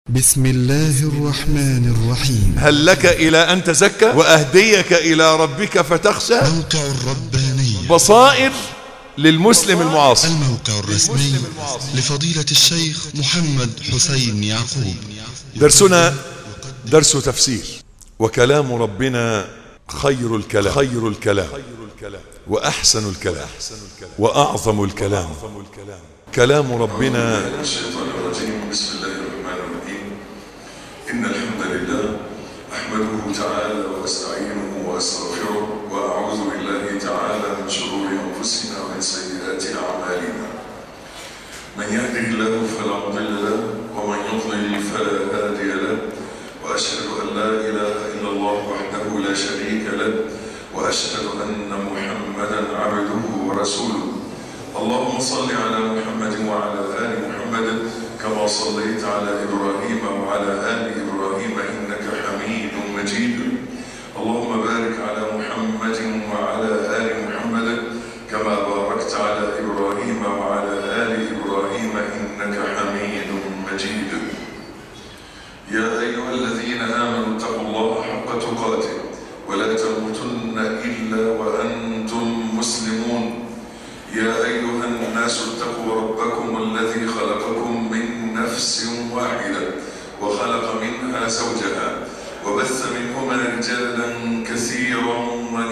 بسم الله الرحمن الرحيم هل لك إلى أن تزكى وأهديك إلى ربك فتخشى موقع الربانية بصائر للمسلم المعاصر الموقع الرسمي لفضيلة الشيخ محمد حسين يعقوب درسنا درس تفسير وكلام ربنا خير الكلام خير الكلام وأحسن الكلام وأعظم الكلام كلام ربنا الشيطان الرجيم بسم الله الرحمن الرحيم إن الحمد لله أحمده تعالى وأستعينه وأستغفره وأعوذ بالله تعالى من شرور أنفسنا ومن سيئات أعمالنا من يهده الله فلا مضل له ومن يضلل فلا هادي له وأشهد أن لا إله إلا الله وحده لا شريك له وأشهد أن محمدا عبده ورسوله اللهم صل على محمد وعلى آل محمد كما صليت على إبراهيم وعلى آل إبراهيم إنك حميد مجيد اللهم بارك على محمد وعلى آل محمد كما باركت على إبراهيم وعلى آل إبراهيم إنك حميد مجيد يا أيها الذين آمنوا اتقوا الله حق تقاته ولا تموتن إلا وأنتم مسلمون يا أيها الناس اتقوا ربكم الذي خلقكم من نفس واحدة وخلق منها زوجها وبث منهما رجالا كثيرا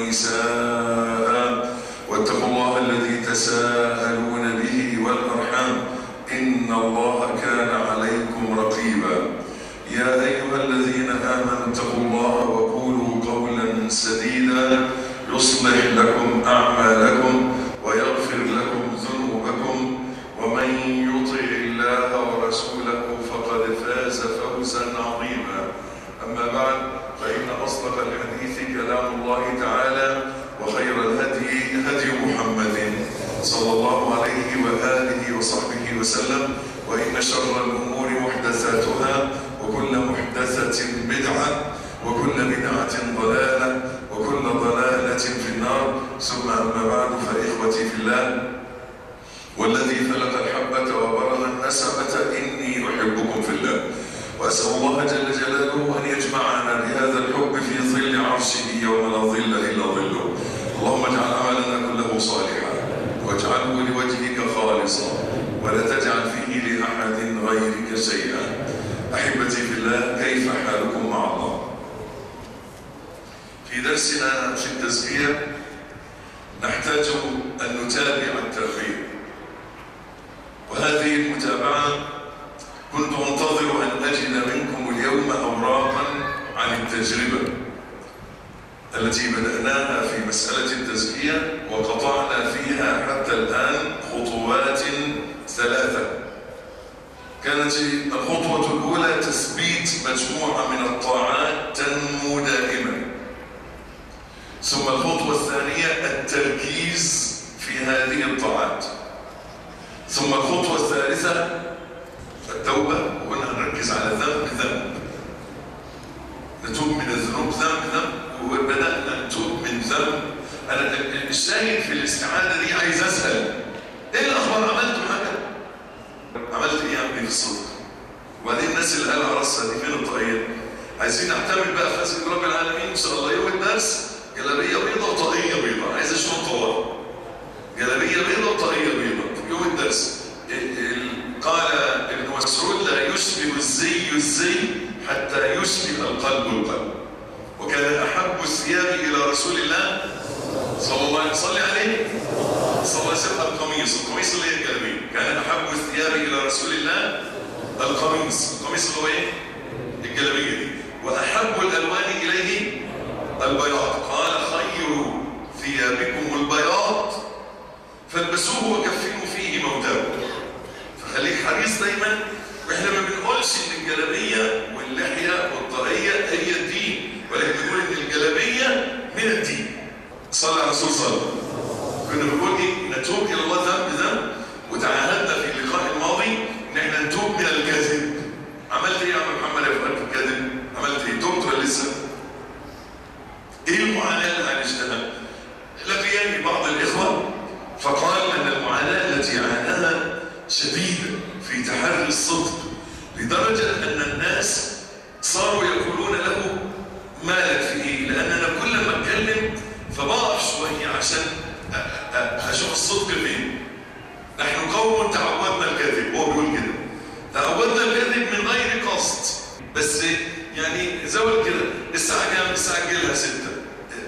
ونساء واتقوا الله الذي تساءلون به والأرحام إن الله كان عليكم رقيبا يا أيها الذين آمنوا اتقوا الله وقولوا قولا سديدا يصلح لكم أعمالكم ويغفر لكم ذنوبكم ومن يطع الله ورسوله فقد فاز فوزا عظيما أما بعد فإن أصدق الحديث كلام الله تعالى وخير الهدي هدي محمد صلى الله عليه وآله وصحبه وسلم وإن شر الأمور محدثاتها وكل محدثة بدعة وكل بدعة ضلالة وكل ضلالة في النار ثم أما بعد فإخوتي في الله والذي خلق الحبة وبرز النسمة إني أحبكم في الله وأسأل الله جل جلاله أن يجمعنا بهذا الحب في ظل عرشه يوم لا ظل إلا ظله اللهم اجعل عملنا كله صالحا واجعله لوجهك خالصا ولا تجعل فيه لأحد غيرك شيئا أحبتي في الله كيف حالكم مع الله في درسنا في التزكية نحتاج أن نتابع الترغيب وهذه المتابعة كنت أنتظر أن أجد منكم اليوم أوراقا عن التجربة التي بدأناها في مسألة التزكية وقطعنا فيها حتى الآن خطوات ثلاثة كانت الخطوة الأولى تثبيت مجموعة من الطاعات تنمو دائما ثم الخطوة الثانية التركيز في هذه الطاعات ثم الخطوة الثالثة التوبة وقلنا هنركز على ذنب ذنب نتوب من الذنوب ذنب ذنب وبدأنا نتوب من ذنب أنا الشاهد في الاستعادة دي عايز أسأل إيه الأخبار عملتوا حاجة؟ عملت إيه يا ابني في الصدق؟ وبعدين الناس اللي قالوا راسها دي فين الطاقية؟ عايزين نعتمد بقى في فاسد رب العالمين إن شاء الله يوم الدرس جلابيه بيضاء وطاقيه بيضاء عايز اشوف طوال جلابيه بيضاء وطاقيه بيضاء يوم الدرس قال ابن مسعود لا يشبه الزي الزي حتى يشبه القلب القلب وكان احب الثياب الى رسول الله صلى الله عليه وسلم عليه صلى الله عليه وسلم القميص القميص اللي هي الجلابيه كان احب الثياب الى رسول الله القميص القميص اللي هو ايه الجلابيه دي واحب الالوان اليه البياض قال خير ثيابكم البياض فالبسوه وكفنوا فيه موتاكم فخليك حريص دايما واحنا ما بنقولش ان الجلابيه واللحيه والطاقيه هي الدين ولكن بنقول ان الجلابيه من الدين صلى على الرسول صلى كنا بنقول ايه نتوب الى الله ذنب ذنب وتعهدنا في اللقاء الماضي ان احنا نتوب من الكذب عملت ايه يا عم محمد يا فؤاد في الكذب عملت ايه تبت ولا لسه ايه المعاناة اللي عالجتها؟ لقياني بعض الإخوة فقال أن المعاناة التي عاناها شديدة في تحري الصدق لدرجة أن الناس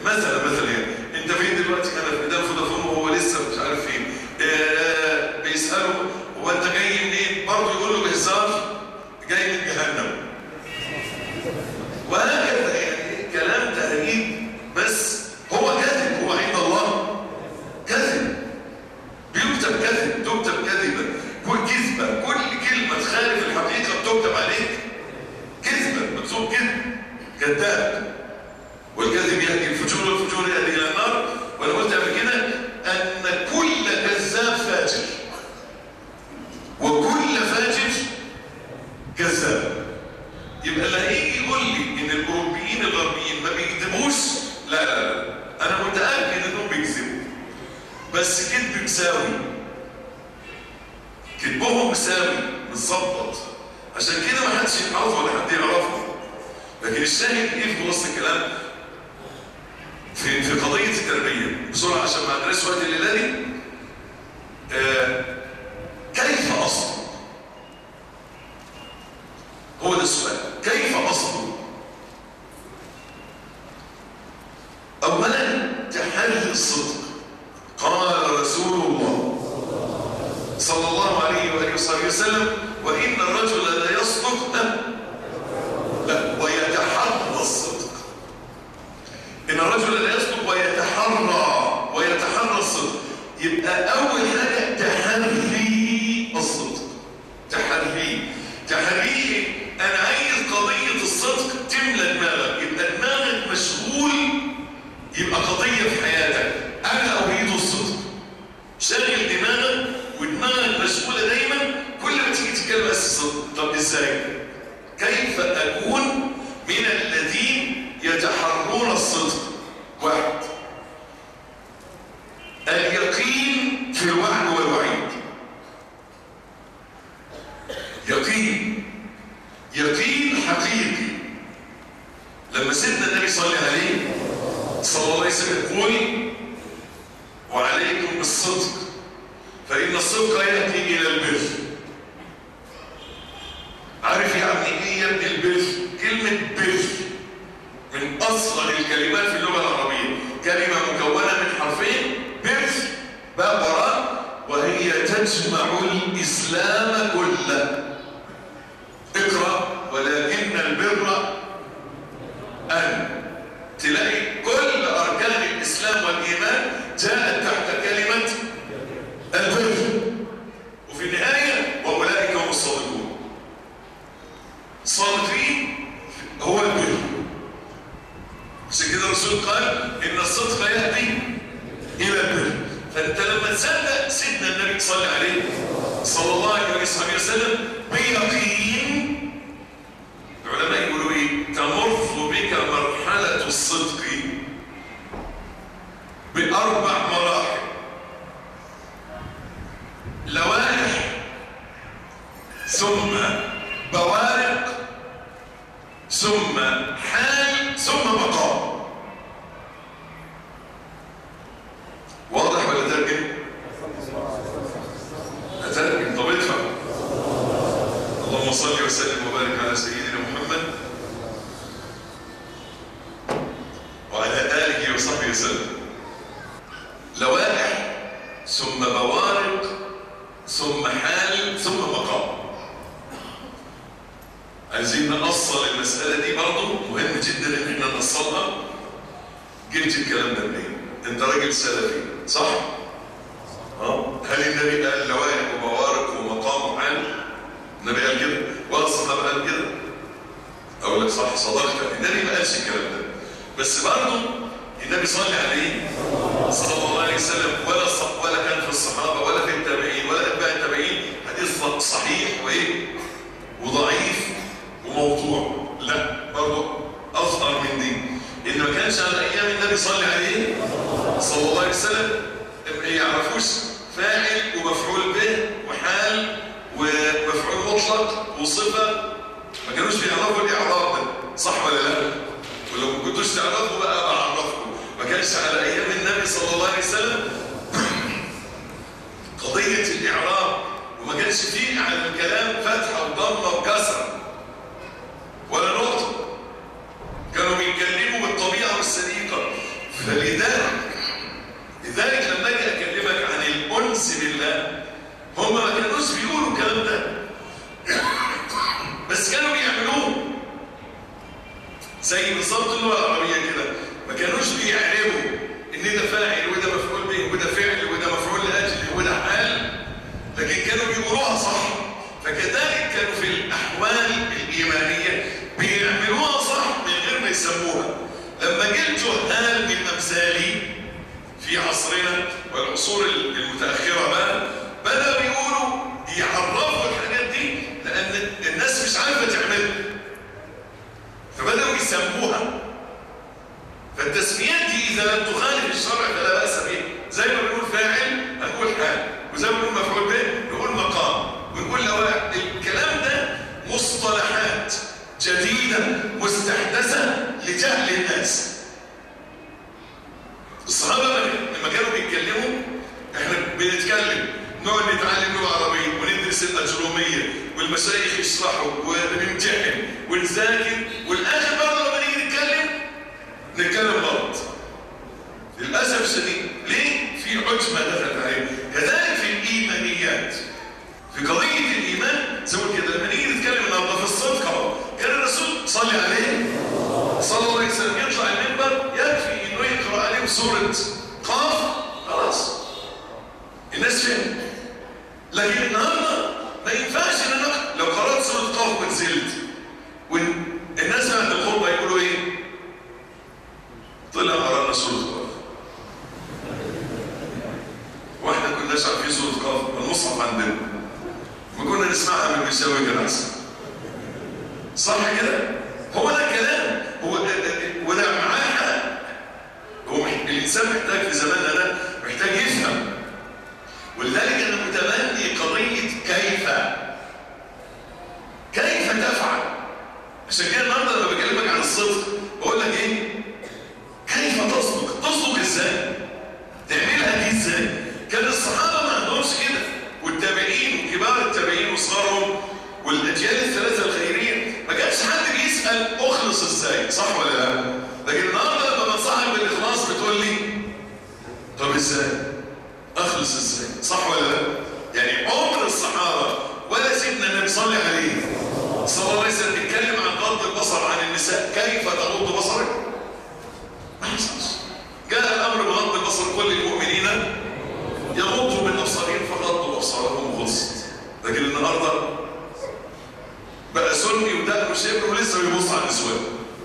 مثلا مثلا يعني انت فين دلوقتي انا في ميدان فودافون وهو لسه مش عارف فين آه بيساله هو انت جاي منين برضه يقول له بهزار جاي من جهنم وهكذا يعني كلام تهريج بس هو كذب هو عند الله كذب بيكتب كذب تكتب كذبة كل كذبة كل كلمة تخالف الحقيقة بتكتب عليك كذبة مكتوب كذب كذاب والكذب يهدي الفجور والفجور يهدي إلى النار وأنا قلت قبل كده أن كل كذاب فاجر وكل فاجر كذاب يبقى اللي هيجي يقول لي ان الاوروبيين الغربيين ما بيكذبوش لا لا لا انا متاكد انهم بيكذبوا بس كذب مساوي كذبهم مساوي متظبط عشان كده ما حدش يعرفه ولا حد يعرفه لكن الشاهد ايه في وسط الكلام في في قضيه التربيه بسرعه عشان ما عندناش وقت الليله دي آه كيف اصل هو ده السؤال كيف اصل اولا تحري الصدق قال رسول الله صلى الله عليه واله وصحبه وسلم وان الرجل لا يصدق لا ويتحرى الصدق ان الرجل لا يصدق ويتحرى ويتحرى الصدق يبقى اول حاجه تحري الصدق تحري تحري انا عايز قضيه الصدق تملى دماغك يبقى دماغك مشغول يبقى قضيه في حياتك انا اريد الصدق شغل دماغك ودماغك مشغوله دايما كل ما تيجي تتكلم بس الصدق طب ازاي كيف اكون من الذين يتحرون الصدق واحد اليقين في الوعد والوعيد يقين يقين حقيقي لما سيدنا النبي صلى الله عليه صلى الله عليه وسلم يقول وعليكم بالصدق فإن الصدق يهدي إلى البر عارف يعني ايه يا ابن البر كلمة بر من أصغر الكلمات في اللغة العربية كلمة مكونة من حرفين بر باء وراء وهي تجمع الإسلام كله اقرأ ولكن البر أن تلاقي كل أركان الإسلام والإيمان جاءت تحت كلمة البر وفي النهاية وأولئك هم الصادقون الصادقين هو البر عشان كده الرسول قال إن الصدق يهدي إلى البر فأنت لما تصدق سيدنا النبي صلى عليه صلى الله عليه وسلم بيقين العلماء يقولوا ايه تمر بك مرحلة الصدق بأربع مراحل لوائح ثم بوارق ثم حال ثم مقام واضح ولا ترجم؟ أترجم طب ادفع اللهم صل وسلم وبارك على سيدنا محمد وعلى آله وصحبه وسلم لوائح ثم بوارق ثم حال ثم مقام عايزين نأصل المسألة دي برضه مهم جدا ان احنا نأصلها جبت الكلام ده منين؟ انت راجل سلفي صح؟ اه هل النبي قال لوائح وبوارق ومقام وحال؟ النبي قال كده ولا الصحابه قال كده اقول لك صح صدقت النبي ما قالش الكلام ده بس برضه النبي صلى عليه صلى الله عليه وسلم ولا صح ولا كان في الصحابه ولا في التابعين ولا اتباع التابعين حديث صحيح وايه وضعيف وموضوع لا برضه اصغر من دي ان ما كانش على ايام النبي صلى عليه صلى الله عليه وسلم ما يعرفوش فاعل ومفعول به وحال ومفعول مطلق وصفة ما كانوش بيعرفوا الإعراب ده صح ولا لا؟ ولو ما كنتوش تعرفوا بقى بعرفكم ما كانش على أيام النبي صلى الله عليه وسلم قضية الإعراب وما كانش فيه على الكلام فتحة وضمة وكسرة ولا نقطة كانوا بيتكلموا بالطبيعة والسليقة بيعملوه زي بالظبط اللغه العربيه كده ما كانوش بيعربوا ان ده فاعل وده مفعول به وده فعل وده مفعول لاجله وده حال لكن كانوا بيقولوها صح فكذلك كانوا في الاحوال الايمانيه بيعملوها صح من غير ما يسموها لما جه الجهال من امثالي في عصرنا والعصور المتاخره بقى بداوا يقولوا يعرفوا الحاجات دي لان الناس مش عارفه تعملها فبداوا يسموها فالتسميات دي اذا لم تخالف الشرع فلا باس بها زي ما بنقول فاعل هنقول حال وزي ما بنقول مفعول به نقول مقام ونقول لوائح الكلام ده مصطلحات جديده مستحدثه لجهل الناس الصحابه لما كانوا بيتكلموا احنا بنتكلم نقعد نتعلم لغه عربيه وندرس الاجروميه والمشايخ يشرحوا ونمتحن ونذاكر والاخر برضه لما نيجي نتكلم نتكلم غلط للاسف الشديد ليه في عجمه دخلت عليه كذلك في الايمانيات في قضيه الايمان زي ما كده لما نيجي نتكلم النهارده في الصدق اهو كان الرسول صلي عليه صلى الله عليه وسلم يطلع المنبر يكفي انه يقرا عليهم سوره قاف خلاص الناس فهمت لكن النهارده ما ينفعش ان انا لو قرات سوره قاف ونزلت والناس بعد الخطبه يقولوا ايه؟ طلع قرانا سوره قاف واحنا كناش عارفين سوره قاف المصحف عندنا ما كنا نسمعها من بيساوي كده احسن صح كده؟ هو ده الكلام هو وده معاه حق هو الانسان محتاج في زماننا ده محتاج يفهم ولذلك انا متبني قضيه كيف كيف تفعل عشان كده النهارده لما بكلمك عن الصدق بقول لك ايه كيف تصدق تصدق ازاي تعملها دي ازاي كان الصحابه ما عندهمش كده والتابعين وكبار التابعين وصغارهم والاجيال الثلاثه الخيريه ما كانش حد بيسال اخلص ازاي صح ولا لا لكن النهارده لما بنصحك بالاخلاص بتقول لي طب ازاي اخلص ازاي صح ولا لا يعني عمر الصحابه ولا سيدنا النبي صلى عليه صلى الله عليه وسلم بيتكلم عن غض البصر عن النساء كيف تغض بصرك ما حصلش جاء الامر بغض البصر كل المؤمنين يغضوا من ابصارهم فغضوا ابصارهم وغصت لكن النهارده بقى سني وده مش ابنه ولسه بيبص على النسوان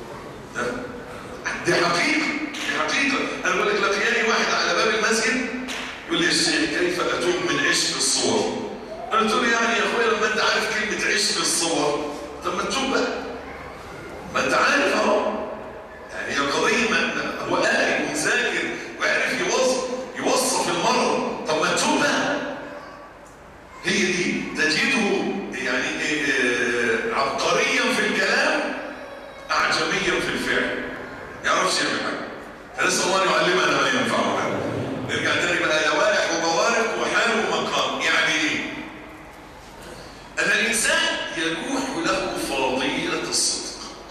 دي حقيقه دي حقيقه انا بقول لك لقياني واحد على باب المسجد يقول لي يا شيخ كيف اتوب من عشق الصور انا قلت له يعني يا اخويا لما انت عارف كلمه عشق الصور طب ما تتوب بقى ما انت عارف اهو يعني هي القضيه ما هو قاري ومذاكر وعارف يوصف يوصف المرض طب ما تتوب بقى هي دي تجده يعني إيه عبقريا في الكلام اعجميا في الفعل ما يعرفش يعمل حاجه فنسال الله ان يعلمنا ما ينفعنا نرجع تاني بقى لوائح وموارق وحال ومقام يعني ايه ان الانسان يلوح له فضيله الصدق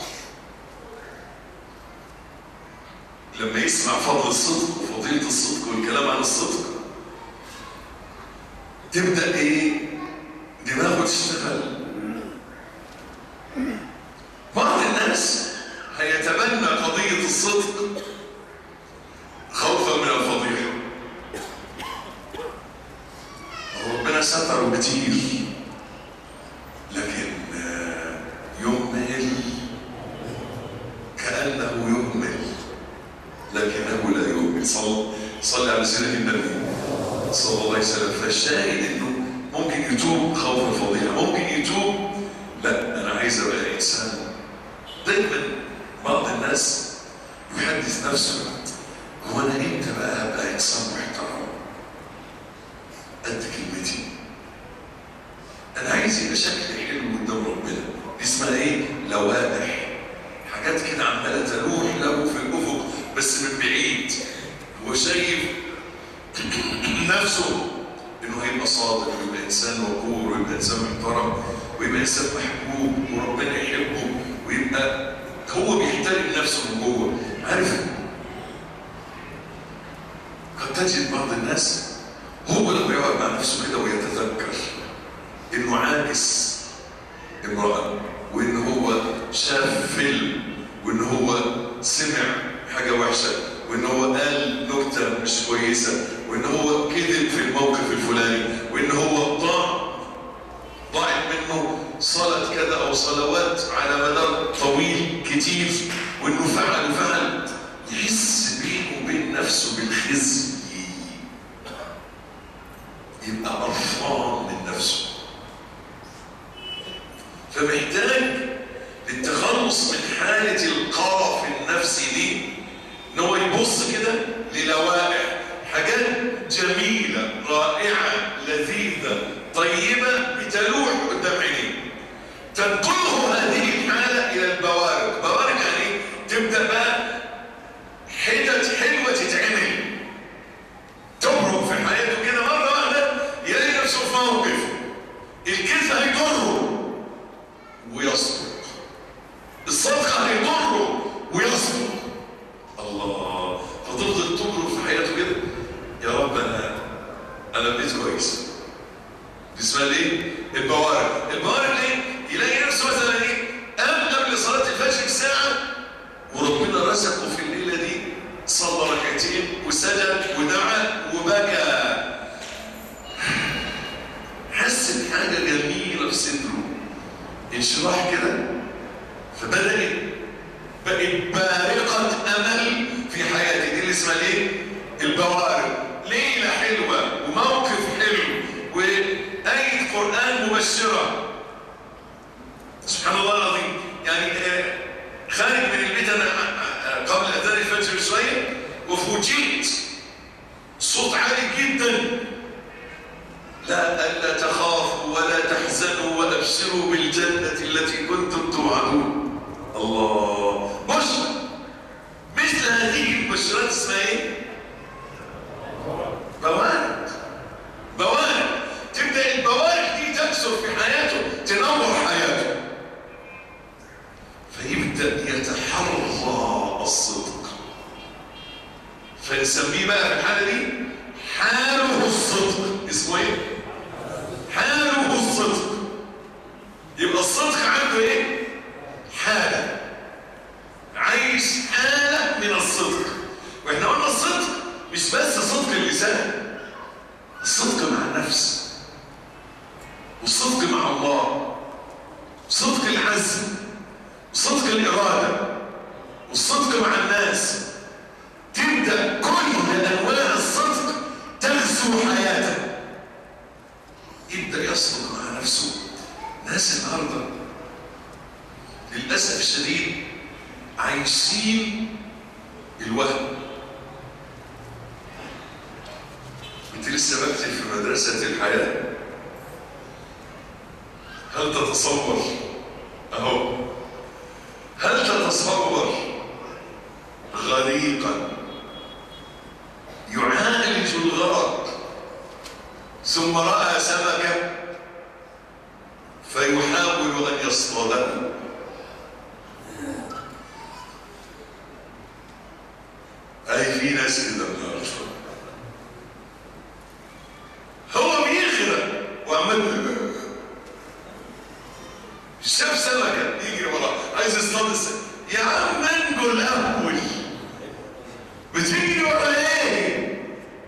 لما يسمع فضل الصدق وفضيله الصدق والكلام عن الصدق تبدا ايه دماغه تشتغل بعض الناس هيتبنى قضيه الصدق خوفا من الفضيحه ربنا ستره كتير لكن يمهل كانه يهمل لكنه لا يهمل صلى صلى على سيدنا النبي صلى الله عليه وسلم فالشاهد انه ممكن يتوب خوف الفضيحه ممكن يتوب لا انا عايز ابقى انسان دايما بعض الناس يحدث نفسه هو انا امتى بقى ابقى انسان محترم قد كلمتي انا عايز يبقى شكلي حلو قدام ربنا اسمها ايه لوائح حاجات كده عماله تلوح له في الافق بس من بعيد هو شايف نفسه انه هيبقى صادق ويبقى انسان وقور ويبقى انسان محترم ويبقى انسان محبوب وربنا يحبه ويبقى هو بيحترم نفسه من جوه عارف قد تجد بعض الناس هو لما يقعد مع نفسه كده ويتذكر انه عاكس امرأة وان هو شاف فيلم وان هو سمع حاجة وحشة وان هو قال نكتة مش كويسة وان هو كذب في الموقف الفلاني وان هو ضاع ضاعت منه صلاة كذا او صلوات على مدار طويل كتير وانه فعل وفعل يحس بينه وبين نفسه بالخزي يبقى قرفان من نفسه فمحتاج للتخلص من حالة القرف النفسي دي ان هو يبص كده للوائح حاجات جميلة رائعة لذيذة طيبة بتلوح قدام عينيه تنقله هذه الحالة إلى البوارق بوارق يعني تبدأ بقى حتت حلوة تتعمل تبرق في حياته كده مرة واحدة يلاقي نفسه في موقف الكذب هيضره ويصدق الصدقة هيضره ويصدق الله فتفضل تبرق في حياته كده يا رب أنا أنا بقيت كويس اسمها ايه؟ البوارق البوارق ليه؟ يلاقي نفسه مثلا ايه؟ قام قبل صلاة الفجر بساعة وربنا رزقه في الليلة دي صلى ركعتين وسجد ودعا وبكى حس بحاجة جميلة في صدره انشراح كده فبدأت بقت بارقة أمل في حياتي دي اللي اسمها ايه؟ البوارق ليلة حلوة وموقف حلو وآية قرآن مبشرة سبحان الله العظيم يعني آه، خارج من البيت أنا آه، قبل أذان الفجر بشوية وفوجئت صوت عالي جدا لا ألا تخافوا ولا تحزنوا وأبشروا بالجنة التي كنتم توعدون الله بشرى مثل هذه البشرات اسمها ايه؟ بوارق بوارق تبدأ البوارق دي تكسر في حياته تنور حياته فيبدأ يتحرى الصدق فنسميه بقى في الحالة دي حاله الصدق اسمه ايه؟ حاله الصدق يبقى الصدق عنده ايه؟ حالة عايش حالة من الصدق واحنا قلنا الصدق مش بس صدق اللسان الصدق مع النفس والصدق مع الله صدق العزم وصدق الإرادة والصدق مع الناس تبدأ كل أنواع الصدق تغزو حياته يبدأ يصدق مع نفسه ناس النهارده للأسف الشديد عايشين الوهم انت لسه بكتب في مدرسة الحياة هل تتصور اهو هل تتصور غريقا يعالج الغرق ثم رأى سمكة فيحاول أن يصطادها أي في ناس كده النهارده هو بيغرق وعمال شاف سمكة يجري وراه عايز يصطاد السمكة يا عم انجو الأول بتجري ورا ايه؟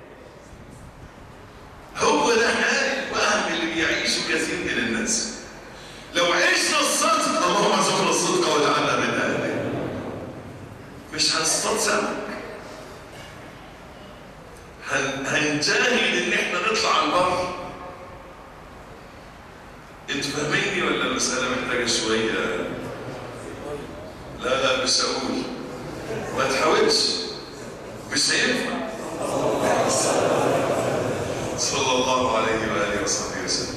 هو ده حال الوهم اللي بيعيشه كثير من الناس لو عشنا الصدق اللهم ارزقنا الصدق واجعلنا من اهله مش هنصطاد سمك هن... هنجاهد ان احنا نطلع على البر انتوا فاهميني ولا المسألة محتاجة شوية لا لا مش هقول ما تحاولش مش هينفع صلى الله عليه وآله وصحبه وسلم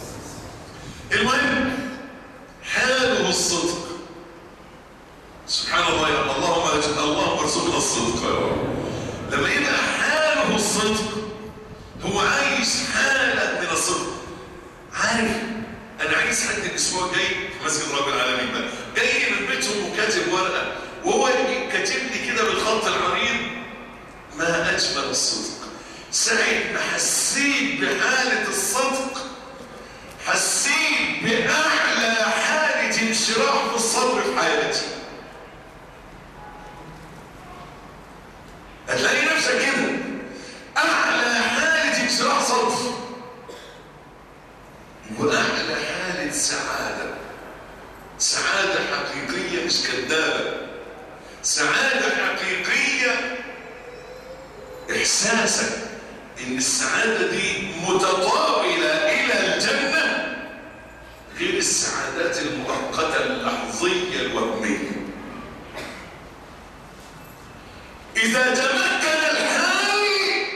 المهم حاله الصدق سبحان الله يا رب اللهم أجل اللهم ارزقنا الصدق يا رب لما يبقى حاله الصدق هو عايش حالة من الصدق عارف انا عايز حد الاسبوع الجاي في مسجد رب العالمين ده جاي من بيتهم وكاتب ورقه وهو كاتب لي كده بالخط العريض ما اجمل الصدق ساعة ما حسيت بحالة الصدق حسيت بأعلى حالة انشراح في الصدر في حياتي هتلاقي نفسك كده اعلى حاله انشراح صدر واعلى حاله سعاده سعاده حقيقيه مش كذابه سعاده حقيقيه احساسك ان السعاده دي متطاوله الى الجنه غير السعادات المؤقته اللحظيه الوهميه اذا تمكن الحال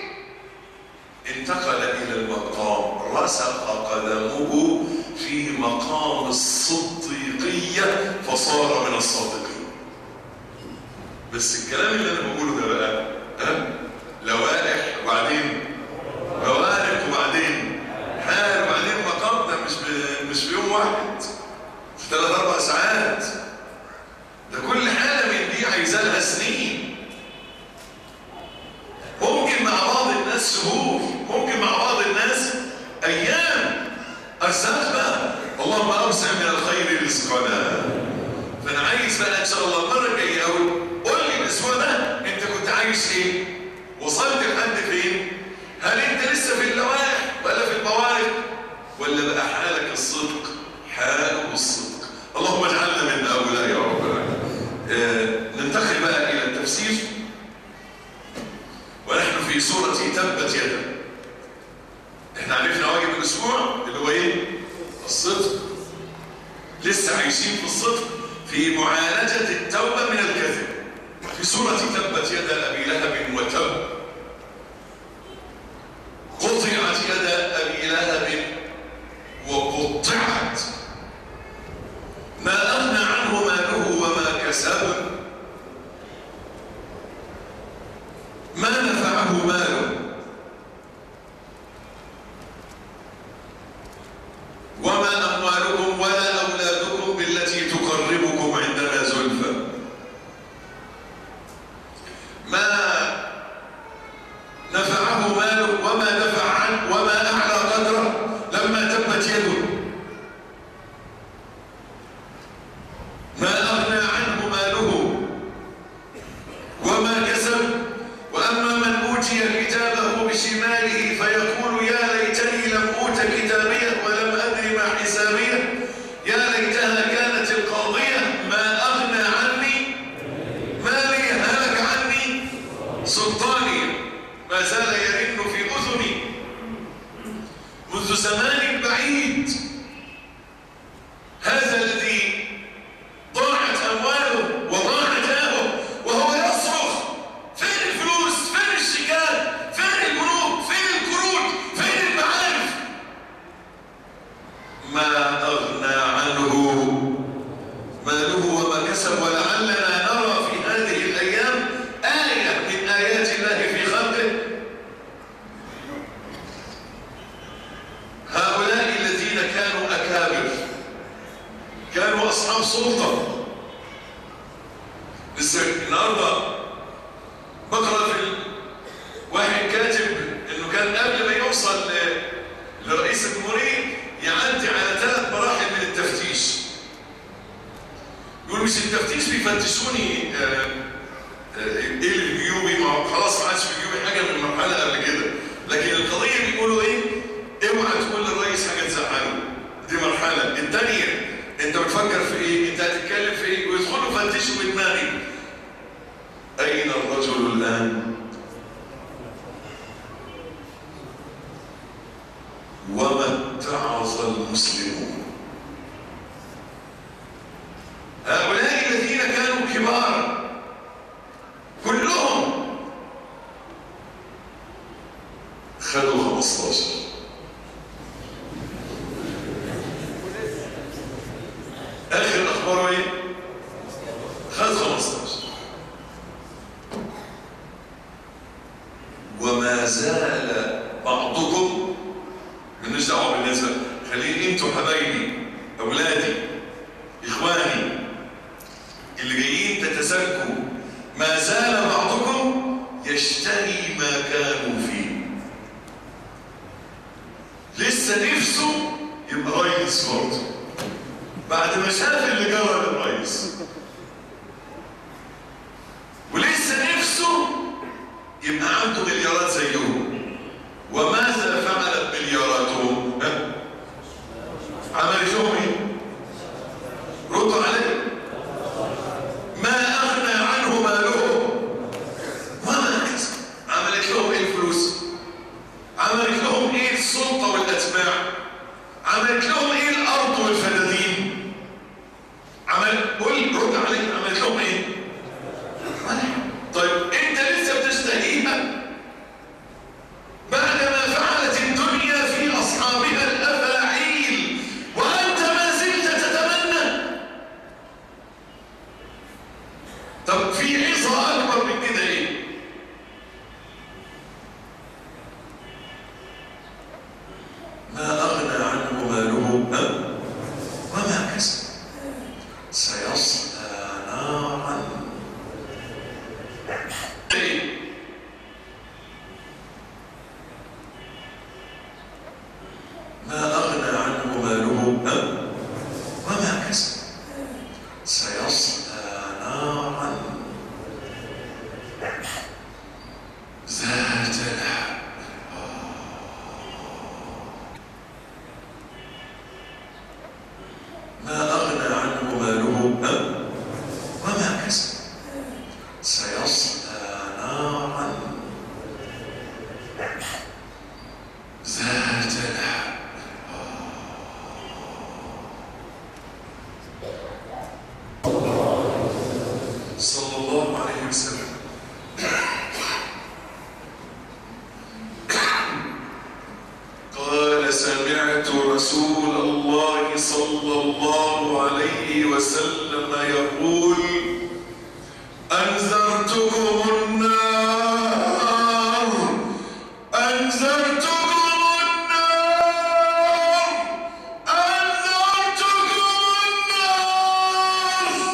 انتقل الى المقام رسخ قدمه في مقام الصديقيه فصار من الصادقين بس الكلام اللي انا بقوله ده بقى ها لوائح وبعدين روارق وبعدين حال وبعدين مقام ده مش ب... مش في يوم واحد في ثلاث اربع ساعات ده كل حاله من دي عايزه لها سنين ممكن مع بعض الناس شهور ممكن مع بعض الناس ايام ارزاق بقى اللهم اوسع من الخير رزقنا فانا عايز بقى ان شاء الله المره الجايه قوي قول لي الاسبوع ده انت كنت عايش ايه وصلت لحد فين هل انت لسه في اللوائح ولا في البوارق ولا بقى حالك الصدق حال الصدق اللهم اجعلنا من هؤلاء يا رب العالمين آه ننتقل بقى الى التفسير ونحن في سورة تبت يدا احنا عرفنا واجب الاسبوع اللي هو ايه الصدق لسه عايشين في الصدق في معالجة التوبة من الكذب في سورة تبت يدا أبي لهب وتب قطعت يدا أبي لهب وقطعت ما أغنى عنه ماله وما كسب ما نفعه ماله وما أموالكم ولا أولادكم بالتي تقربكم عندنا زلفى ما نفعه ماله وما دفع عنه وما أعلى قدره لما تبت يده ما أغنى عنه ماله وما كسب وأما من أوتي كتابه بشماله فيقول يا ليتني لم أوت كتابيه ولم أدر ما حسابيه يا ليتها كانت القاضية ما أغنى عني مالي هلك عني سلطاني ما زال يرن في أذني منذ زمان بعيد هذا الذي ضاعت أمواله وضاعت أهله وهو يصرخ فين الفلوس فين الشيكات فين البنوك فين القروض فين المعارف ما أغنى عنه ماله وما كسب ولعلنا نرى في هذه الأيام آية من آيات الله في خلقه هؤلاء الذين كانوا أكابر كانوا أصحاب سلطة لسه النهارده بقرا في ال- واحد كاتب انه كان قبل ما يوصل ل- لرئيس الجمهوريه يعدي على ثلاث مراحل من التفتيش يقول مش التفتيش بيفتشوني آه، آه، ايه اللي في جيوبي ما هو خلاص ما عادش في جيوبي حاجه من المرحله قبل كده لكن القضيه بيقولوا ايه اوعى تقول للرئيس حاجه تزعله دي مرحله الثانيه انت بتفكر في ايه انت هتتكلم في ايه ويدخلوا فتشوا بدماغي اين الرجل الان وما اتعظ المسلمون هؤلاء الذين كانوا كبارا كلهم خدوا 15 اخر اخباره ايه خد 15 وما زال بعضكم مالناش دعوه بالنسبه خليني انتوا حبايبي اولادي اخواني اللي جايين تتزكوا ما زال بعضكم يشتهي ما كانوا فيه لسه نفسه يبقى رئيس برضه بعد بعد ما شاف اللي جرى للرئيس ولسه نفسه يبقى عنده مليارات زيهم وماذا فعلت ملياراتهم ها؟ عملت لهم ايه ردوا عليه ما اغنى عنه ماله وما كسب عملت لهم ايه الفلوس عملت لهم ايه السلطه والاتباع عملت لهم ايه الارض والفدادين عمل قول رد عليك عملت لهم ايه ولا. طيب انت لسه بتشتهيها بعدما فعلت الدنيا في اصحابها الافاعيل وانت ما زلت تتمنى طب في عظه اكبر من كده ايه ما اغنى عنه ماله ها؟ وما كسب سيصلى نارا إيه؟ ما أغنى عنه ماله ها؟ وما كسب سيصلى نارا ذات لهب ما أغنى عنه ماله ها؟ وما كسب سيصلى نارا ذات لهب صلى الله عليه وسلم قال سمعت رسول الله صلى الله عليه وسلم يقول أنذرتكم النار أنذرتكم النار أنذرتكم النار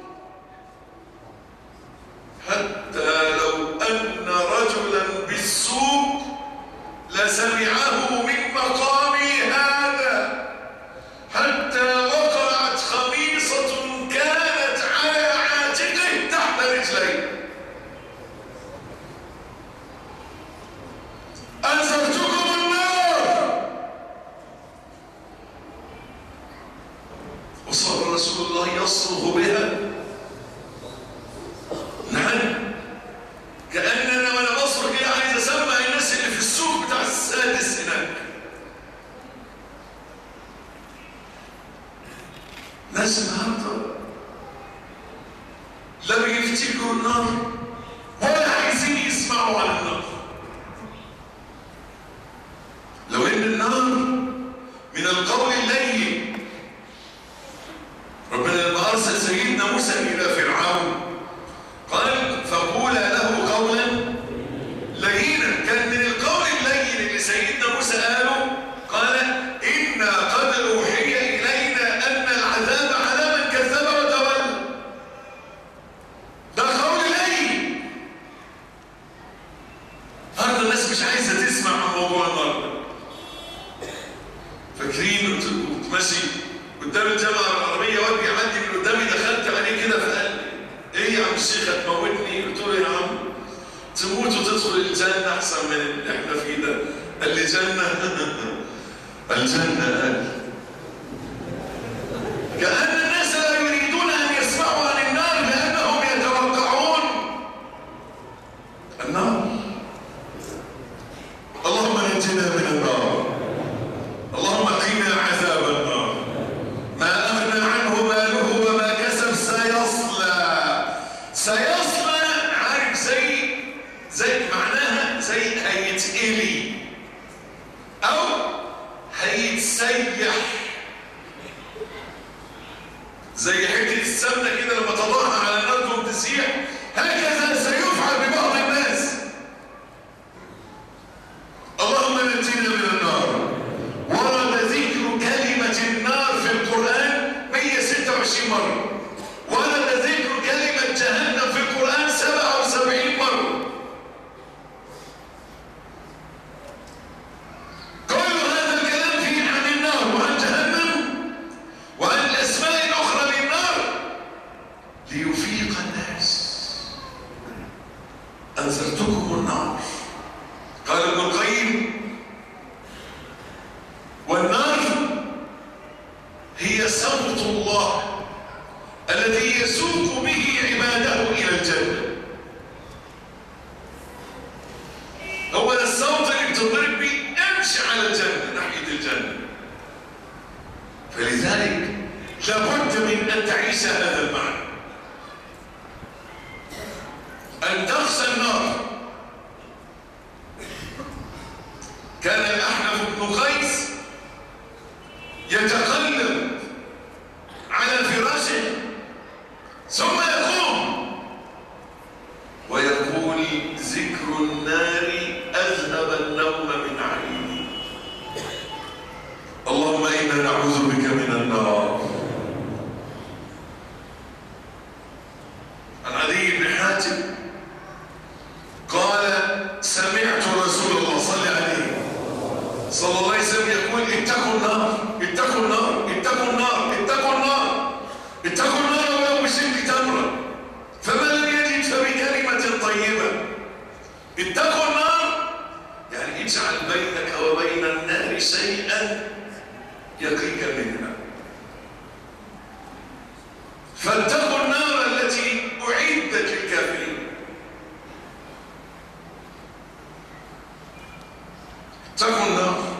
حتى لو أن رجلا بالسوق لسمعه من مقامي هذا حتى وقعت خميصة كانت على عاتقه تحت رجليه أنذرتكم النار وصار رسول الله يصرخ بها نعم كأننا وانا بصرخ كده عايز اسمع الناس اللي في السوق بتاع السادس هناك ناس النهارده لا بيفتكروا النار ولا عايزين يسمعوا عن النار لو ان النار من القول اللين ربنا لما ارسل سيدنا موسى الى فرعون قال فقولا له قولا لينا كان من القول اللين اللي سيدنا موسى قاله قال إنا قد أوحي إلينا أن العذاب على من كذب وتولى ده قول لين النهارده الناس مش عايزة تسمع عن موضوع النهارده فاكرين كنت كنت ماشي قدام الجامعة العربية واد بيعدي من قدامي دخلت عليه كده فقال لي ايه يا عم الشيخ هتموتني قلت له يا عم تموت وتدخل الجنة أحسن من اللي احنا فيه ده قال لي جنة الجنة قال كأن الناس لا يريدون أن يسمعوا عن النار لأنهم يتوقعون النار اللهم نجنا من النار اللهم قنا عذاب النار ما أغنى عنه ماله وما كسب سيصلى سيصلى عارف زي زي معناها زي هيتقلي أو هيتسيح زي حتة السمنة كده لما تضعها على النار تقوم تسيح هكذا سيفعل ببعض الناس اللهم نجينا من النار ورد ذكر كلمة النار في القرآن 126 مرة ورد ذكر كلمة جهنم في القرآن 77 مرة كل هذا الكلام فيه عن النار وعن جهنم وعن الأسماء ليفيق الناس أنذرتكم النار قال ابن القيم والنار هي صوت الله الذي يسوق به عباده إلى الجنة هو ده الصوت اللي بتضرب بيه امشي على الجنة ناحية الجنة فلذلك لابد من أن تعيش هذا المعنى أن تخشى النار كان الأحنف بن قيس يتقلب على فراشه ثم يقوم ويقول ذكر النار أذهب النوم من عيني اللهم إنا نعوذ بك من النار عن عدي بن حاتم قال سمعت رسول الله صلى عليه صلى الله عليه وسلم يقول اتقوا النار اتقوا النار اتقوا النار اتقوا النار اتقوا النار ولو بشق تمره فمن لم يجد فبكلمة طيبة اتقوا النار يعني اجعل بينك وبين النار شيئا يقيك منها فاتقوا النار التي أعدت للكافرين اتقوا النار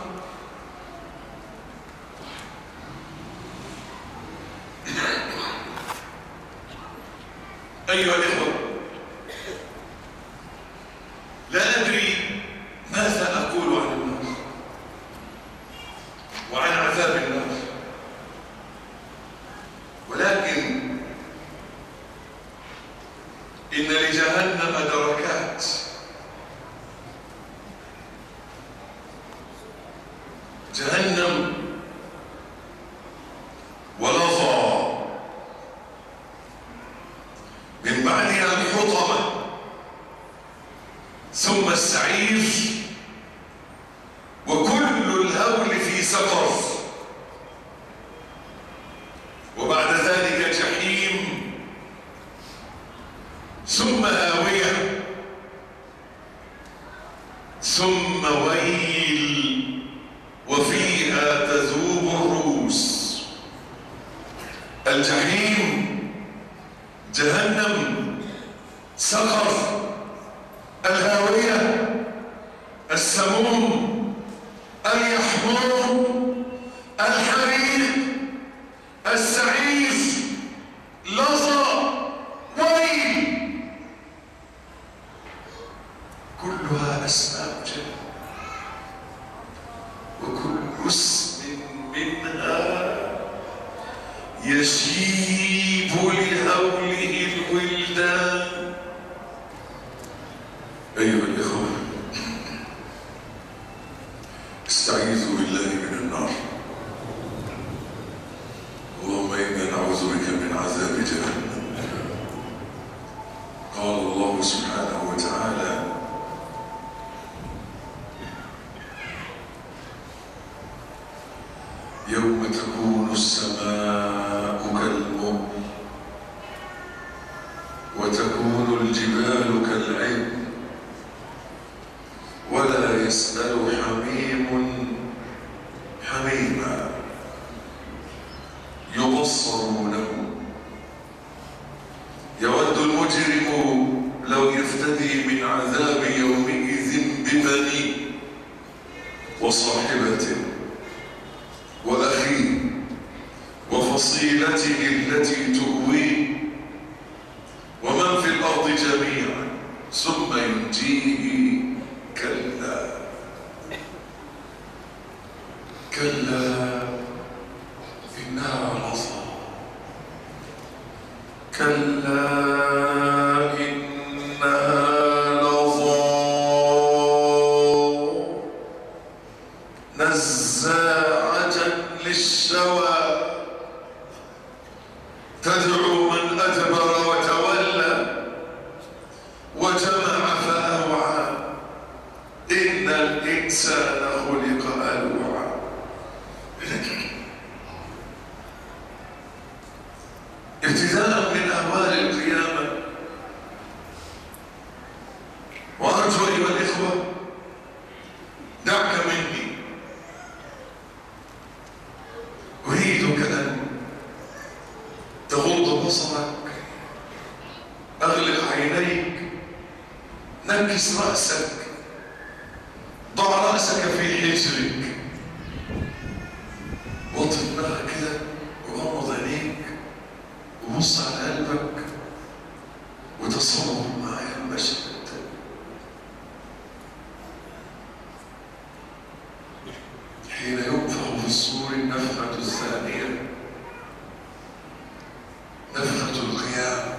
أيها الإخوة لا أدري ماذا أقول عن النار وعن عذاب النار ولكن إن لجهنم دركات جهنم ولظى من بعدها الحطمة ثم السعير وكل الهول في سقر وبعد ذلك جحيم ثم هاوية ثم ويل وفيها تذوب الرؤوس الجحيم جهنم سقر الهاوية السموم اليحموم الحريق السعير لظى ويل كلها أسماء جنة وكل اسم منها يشيب لهوله الولدان أيها الإخوة استعيذوا بالله من النار اللهم إنا نعوذ بك من عذاب جهنم قال الله سبحانه وتعالى يوم تكون السماء كالمهل وتكون الجبال كالعين ولا يسأل حميم حميما يبصرونه يود المجرم لو يفتدي من عذاب يومئذ ببنيه وصاحبته وأخيه وفصيلته التي تؤويه ومن في الأرض جميعا ثم ينجيه كلا كلا إنها لظى كلا إنها لظى نزاعة للشوى تدعو من أدبر وتولى وجمع فأوعى إن الإنسان خلق ألوعا ابتداء من أهوال نكس رأسك ضع رأسك في حجرك وطي دماغك كده وغمض عينيك وبص على قلبك وتصور معايا المشهد حين ينفخ في الصور النفخة الثانية نفخة القيام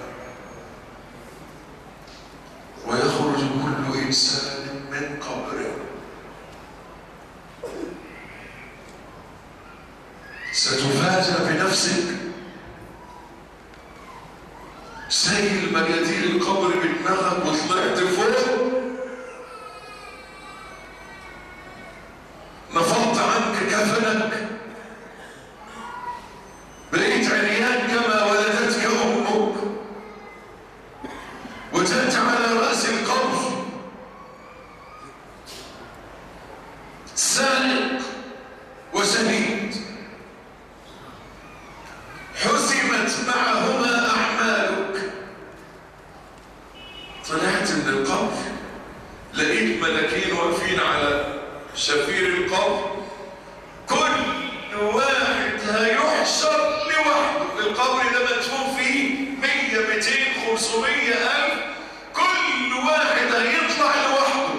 ويخرج كل إنسان من قبره ستفاجأ بنفسك سيل مجادير القبر بدماغك وطلعت فوق نفضت عنك كفنك بقيت عريان كما ولدتك امك وجدت على راس القبر سارق وشهيد حسمت معهما اعمالك طلعت من القبر لقيت ملاكين واقفين على شفير القبر كل واحد هيحشر لوحده القبر ده مدفون فيه 100 200 500 ألف كل واحد هيطلع لوحده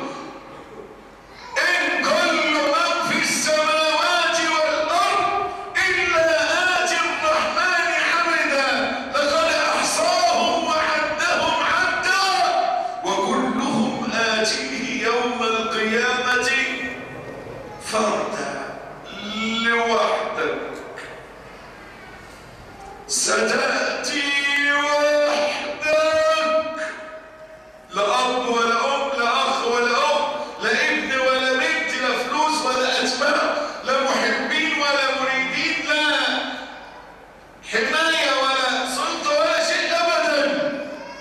إن كل من في السماوات والأرض إلا آتي الرحمن حمدا لقد أحصاهم وعدهم عدا وكلهم آتيه يوم القيامة فردا لوحدك ستأتي وحدك لا أب ولا أم لا أخ ولا أم لا ابن ولا بنت لا فلوس ولا أسماء لا محبين ولا مريدين لا حماية ولا سلطة ولا شيء أبدا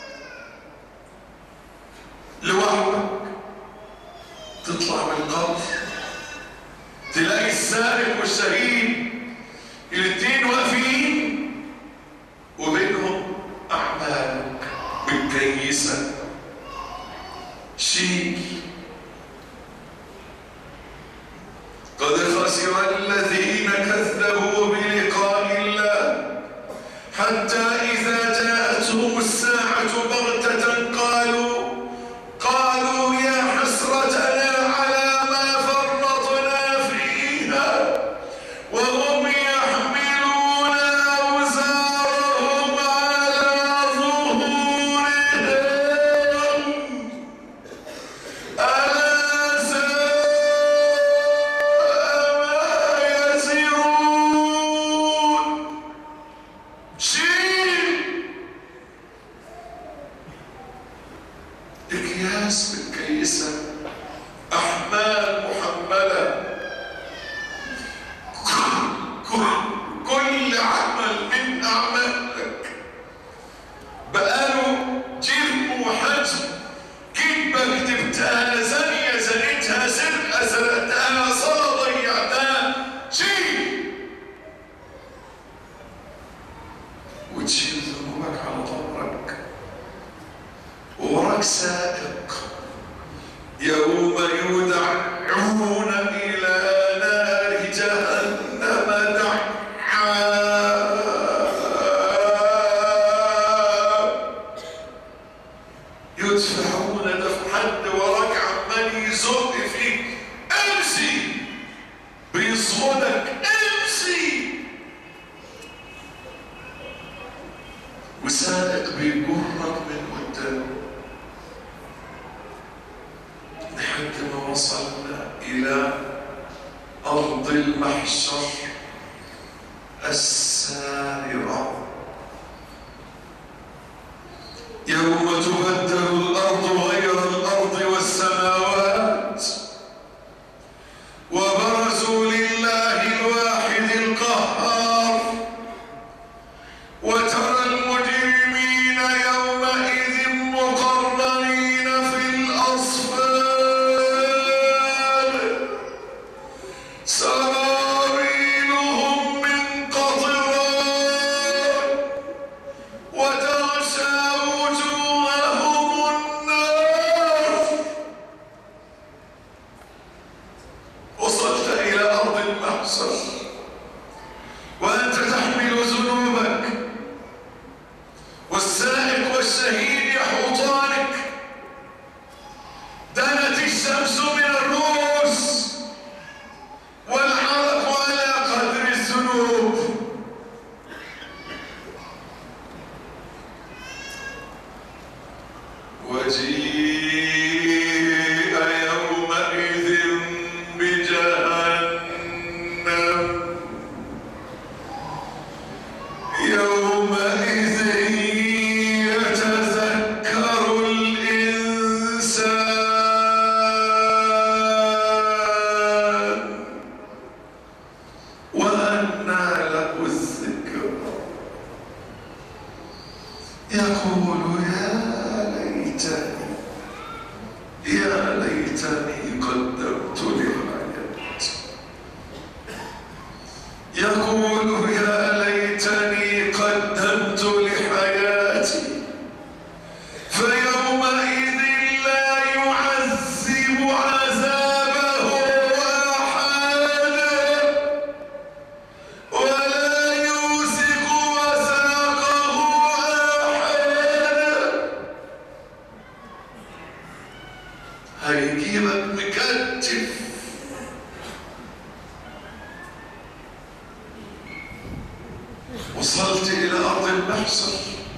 لوحدك تطلع من القبر تلاقي السارق والشهيد الاثنين واقفين وبينهم أعمالك متكيسة شيء قد خسر الذين كذبوا بلقاء الله حتى إذا جاءتهم الساعة بغتة قالوا قالوا يا حسرتنا على ما فرطنا فيها وهم يحملون أوزارهم على ظهورهم ألا ساء ما يزرون شيل اكياس متكيسه احمال محمله كل عمل من اعمالك بقاله جرم وحجم كذبه كتبتها زانيه زنيتها سرقه سرقتها صلاه ضيعتها شيل وتشيل ذنوبك على ظهرك ووراك سائق يوم يدعون إلى نار جهنم دعا يدفعون دفع حد وراك عمال يزق فيك امشي بيصغدك امشي وسائق بيجرك من قدام لحد ما وصلنا إلى أرض المحشر السائرة يوم تبدل الأرض غير الأرض والسماوات وبرزوا لله الواحد القهار وترى المجرمين يومئذ مقرنين في الأصفاد سرابيلهم من قطران وتغشى وجوههم شهيد حوطانك دنت الشمس من الرؤوس والعرق على قدر الذنوب وجيء يومئذ بجهنم يومئذ يتذكر الإنسان وأنى له الذكر يقول يا ليتني يا ليتني قدمت لحياتي يقول يا ليتني قدمت لحياتي فيومئذ لا يعذب عذابه أحد ولا يوثق وثاقه أحد هيجيبك مكتف وصلت إلى أرض المحصر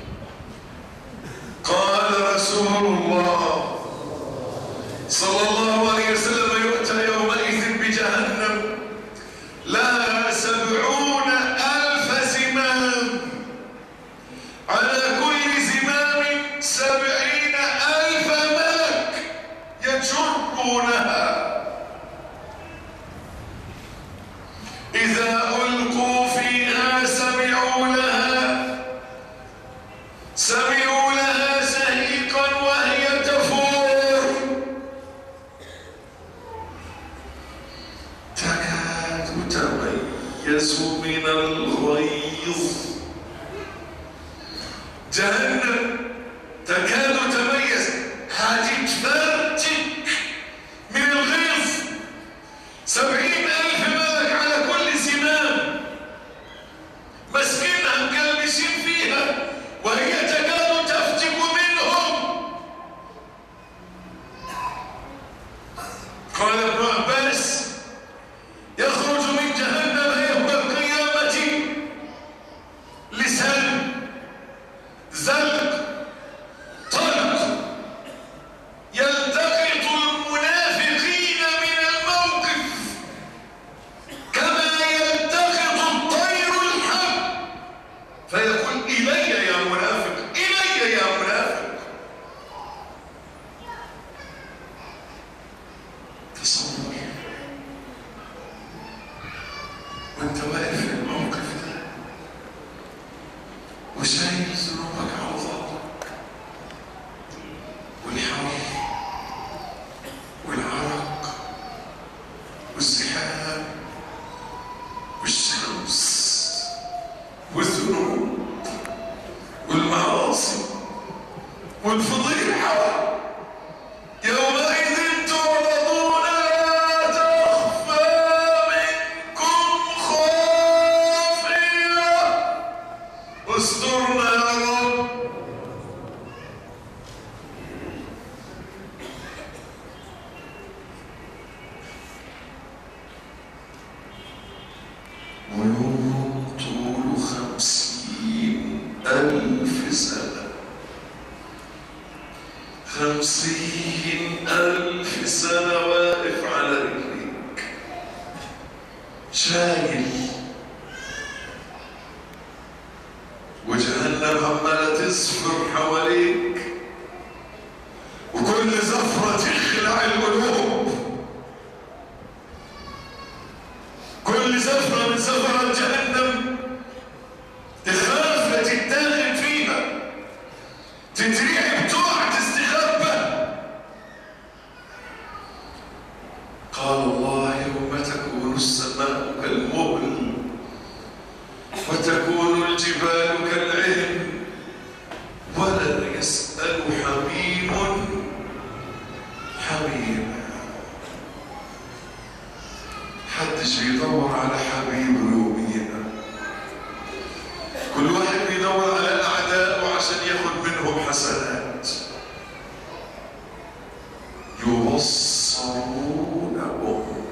قال رسول الله صلى الله عليه وسلم يؤتى يومئذ بجهنم لها سبعون ألف زمام على كل زمام سبعين ألف ملك يجرونها إذا ألقوا فيها سمعوا لها سمعوا لها شهيقا وهي تفور تكاد تميز من الغيظ جهنم تكاد تميز هتتفرتك من الغيظ سبعين ألف ملك على كل زمام مسكينها مكلبسين فيها وهي تكاد تفتك منهم قال ابن عباس يخرج من جهنم يوم القيامة لسان زلق طلق يلتقط المنافقين من الموقف كما يلتقط الطير الحب فيقول إلي يا منافق إلي يا منافق تصور وانت واقف في الموقف ده وشايل ذنوبك على ظهرك والحر والعرق والزحام والشمس والذنوب والمعاصي والفضيحة يومئذ تعرضون لا تخفى منكم خافية استرنا يا رب ويوم طول خمسين ألف سنة خمسين ألف سنة واقف على رجليك شايل وجهنم عمالة تصفر حواليك وكل زفرة تخلع القلوب كل زفرة من زفرات جهنم تخاف لا تتاخد فيها تتريح بتقع تستخبى قال الله يوم تكون السماء كالمهل وتكون الجبال كالعهن ولا يسأل حميم حميما حدش بيدور على حبيبه يوميا كل واحد بيدور على أعدائه عشان ياخد منهم حسنات يبصرونهم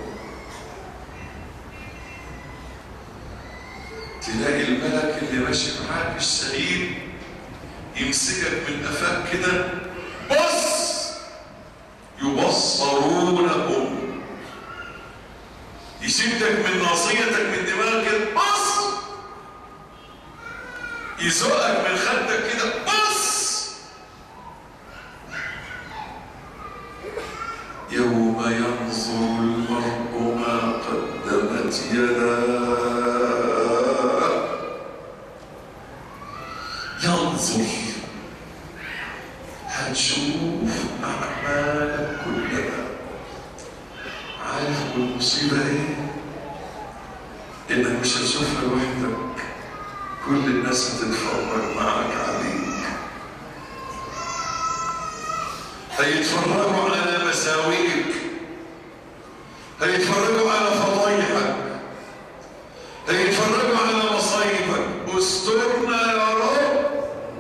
تلاقي الملك اللي ماشي معاك الشهيد يمسكك من قفاك كده بص يبصرونهم يشدك من ناصيتك من دماغك بص يزقك من خدك كده بص يوم ينظر المرء ما قدمت يداه ينظر هتشوف أعمالك كلها عارف المصيبة ايه؟ انك مش هتشوفها لوحدك كل الناس هتتفرج معاك عليك هيتفرجوا على مساوئك هيتفرجوا على فضايحك هيتفرجوا على مصايبك استرنا يا رب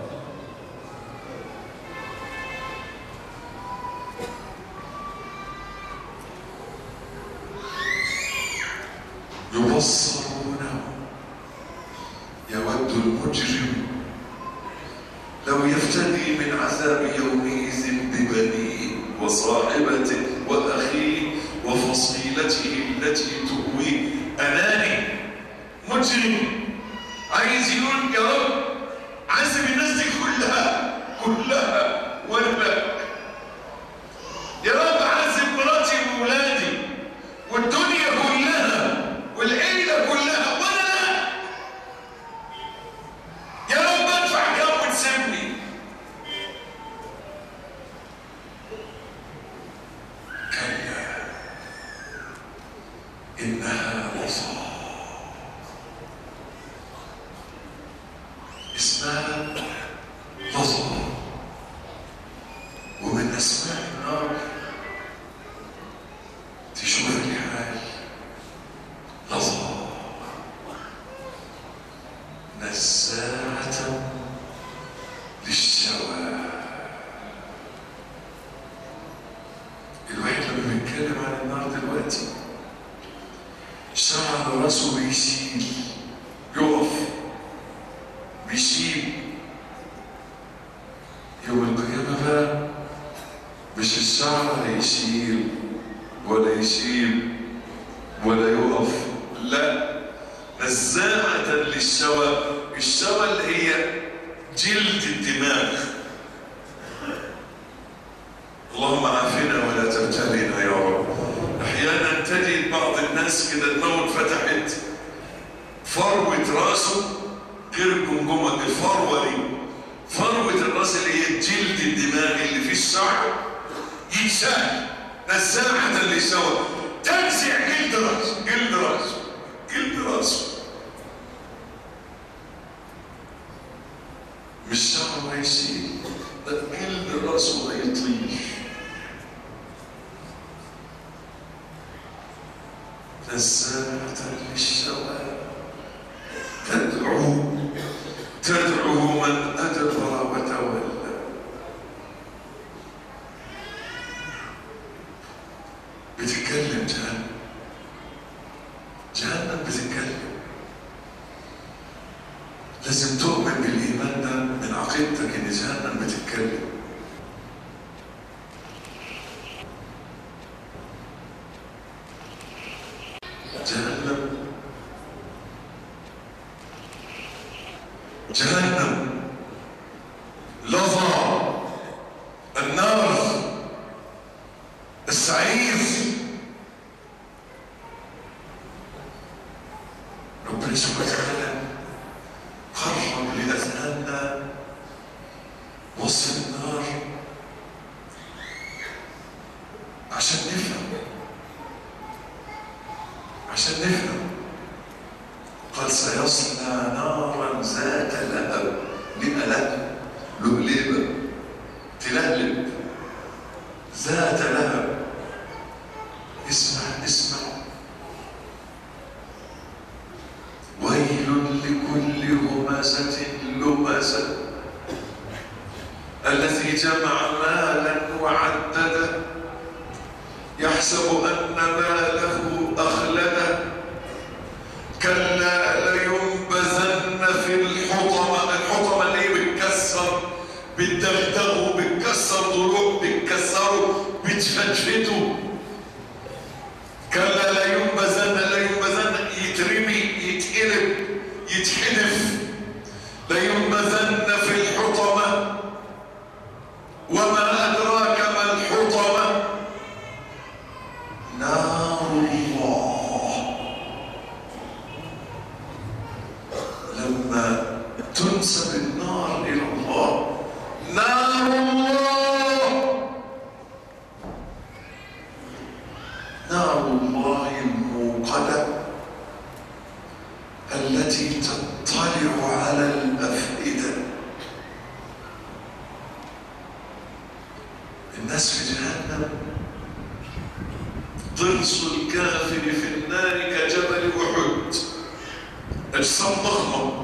يبصرونه يود المجرم لو يفتدي من عذاب يومئذ ببنيه وصاحبته واخيه وفصيلته التي تؤويه اناني مجرم عايز يقول يا رب عذب الناس دي كلها كلها وانا يا رب عذب مراتي وولادي والدنيا كلها والعيله كلها وانا لا يا رب ادفع كام وتسيبني كلا انها لظى اسمها لظى ومن اسماء النار تشوف الحال لظى نزاعة للشوى الواحد لما بيتكلم عن النار دلوقتي شعر راسه بيشيل يقف بيشيل يوم القيامة بقى مش الشعر هيشيل ولا يشيل ولا يقف لا نزاعة للشوى الشوى اللي هي جلد الدماغ اللهم عافنا ولا تبتلينا يا رب احيانا تجد بعض الناس كده دماغه فتحت فروة راسه غير الجمجمة الفروة دي فروة الراس اللي هي جلد الدماغ اللي فيه الشعر يتشال نزاعة للشوى تنزع جلد راسه جلد راسه جلد راسه مش شعره هيشيل ده جلد راسه هيطير نزاعة للشوى تدعو تدعو من أدبر وتولى بتتكلم جهنم جهنم بتتكلم لازم تؤمن بالإيمان ده من عقيدتك إن جهنم بتتكلم جهنم جهنم لظى النار السعير ربنا سبحانه وتعالى قرب لأذهاننا وصف النار عشان نفهم عشان نفهم قال سيصلى نارا ذات لهب لألهب لهلبة تلهلب ذات لهب اسمع اسمع ويل لكل همزة لمزة الذي الذي جمع مالا وعدده يحسب أن ماله أخلده كلا لينبذن في الحطمة الحطمة اللي هي بتكسر بتدغدغه بتكسر ضلوع بتكسره بتفتفته كلا لا ينبذن لا ينبذن يترمي يتقلب يتحدف لا ينبذن في الحطمة وما أدراك ما الحطمة نار الله لما تنسب النار إلى الله نار الله نار الله الموقدة التي تطلع على الأفئدة الناس في جهنم ضرس الكافر في النار كجبل أحد أجسام ضخمة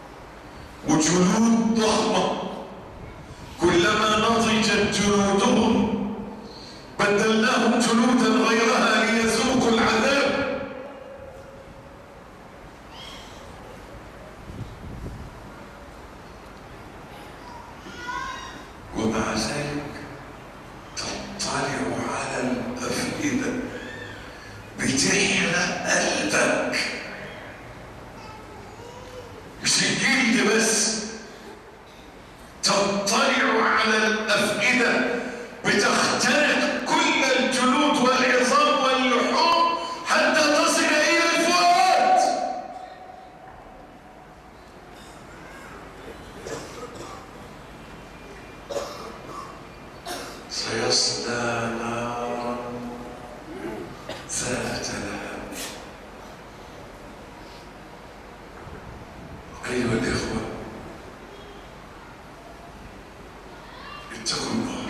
وجلود ضخمة كلما نضجت جلودهم بدلناهم جلودا غيرها ليذوقوا العذاب ومع ذلك تطلع على الأفئدة بتحرق قلبك مش الجلد بس تطلع على الأفئدة بتخترق كل الجلود والعظام واللحوم حتى تصل إلى الفؤاد سيصلى نارا ذات لهب أيها الإخوة اتقوا النار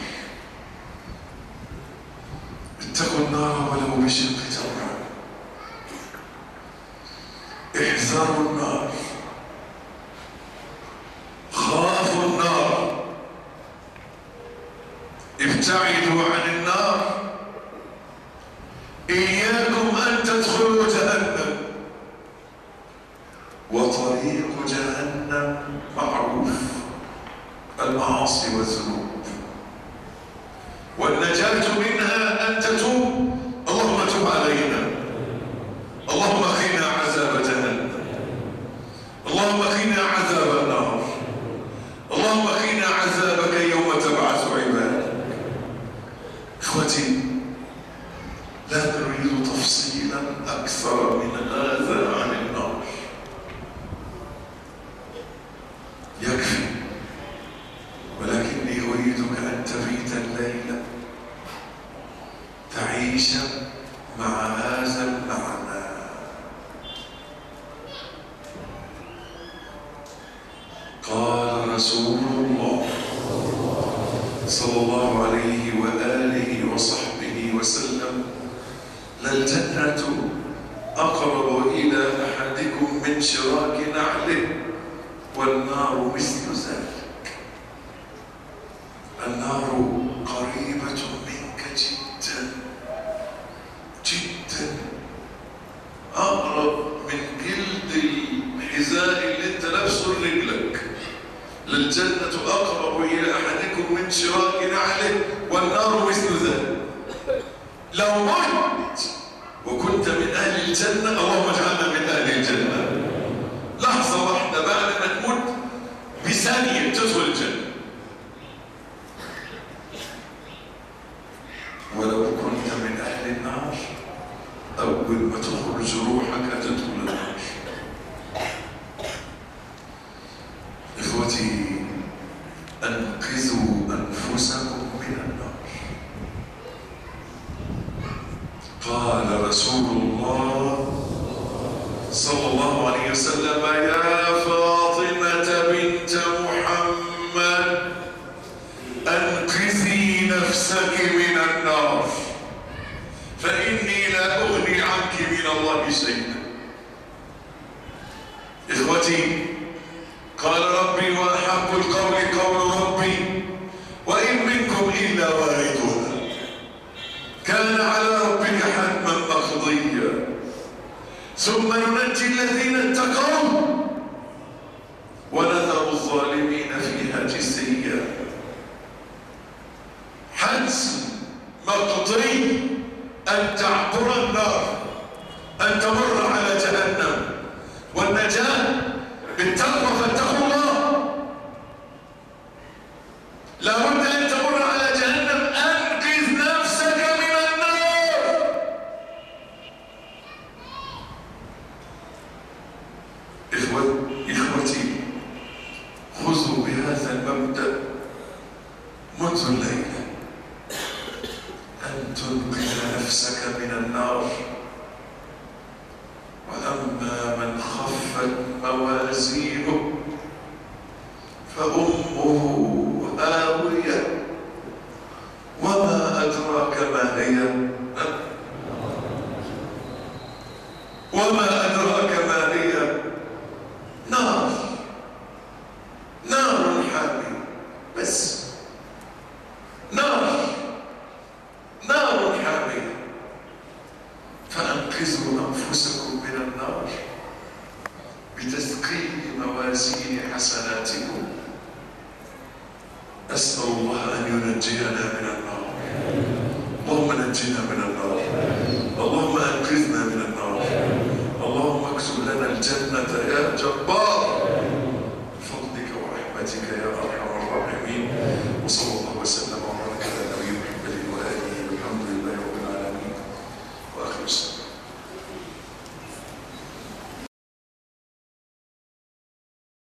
اتقوا النار ولو بشق تمرة احذروا النار خافوا النار ابتعدوا عن النار إياكم أن تدخلوا جهنم وطريق جهنم معروف المعاصي والذنوب والنجاة منها أن تتوب اللهم تب علينا اللهم قنا عذاب جهنم اللهم قنا عذاب النار اللهم قنا عذابك يوم تبعث عبادك اخوتي لا نريد تفصيلا اكثر من هذا عن النار يكفي ولكني اريدك ان تبيت الليله تعيش مع هذا المعنى قال رسول الله صلى الله عليه وآله وصحبه وسلم للجنة أقرب إلى أحدكم من شراك نعله والنار مثل ذلك النار قريبة منك جدا جدا أقرب من جلد الحذاء اللي انت لابسه لرجلك للجنة أقرب إلى أحدكم من شراك نعله والنار مثل ذلك لو مت وكنت من أهل الجنة اللهم اجعلنا من أهل الجنة لحظة واحدة بعد ما تموت بثانية تدخل الجنة ولو كنت من أهل النار أول ما تخرج روحك تدخل النار إخوتي أنقذوا أنفسكم من النار قال رسول الله صلى الله عليه وسلم يا فاطمة بنت محمد أنقذي نفسك من النار فإني لا أغني عنك من الله شيئا إخوتي قال ربي وأحق القول قول ربي مرضية ثم ننجي الذين اتقوا ونذر الظالمين فيها جثيا حدس مقضي أن تعبر النار أن تمر على جهنم والنجاة بالتقوى فاتقوا الله لابد أن تمر على جهنم أنقذ نفسك من النار إخوة إخوتي خذوا بهذا المبدأ منذ الليلة أن تنقذ نفسك من النار وأما من خفت موازينه فأمه هاوية وما أدراك ما هي وما أدراك ما هي نار نار حامية بس نار نار حامية فأنقذوا أنفسكم من النار بتثقيل موازين حسناتكم أسأل الله أن ينجينا من النار اللهم نجنا من النار اللهم أنقذنا من النار اللهم اكتب لنا الجنة يا جبار بفضلك ورحمتك يا أرحم الراحمين وصلى الله وسلم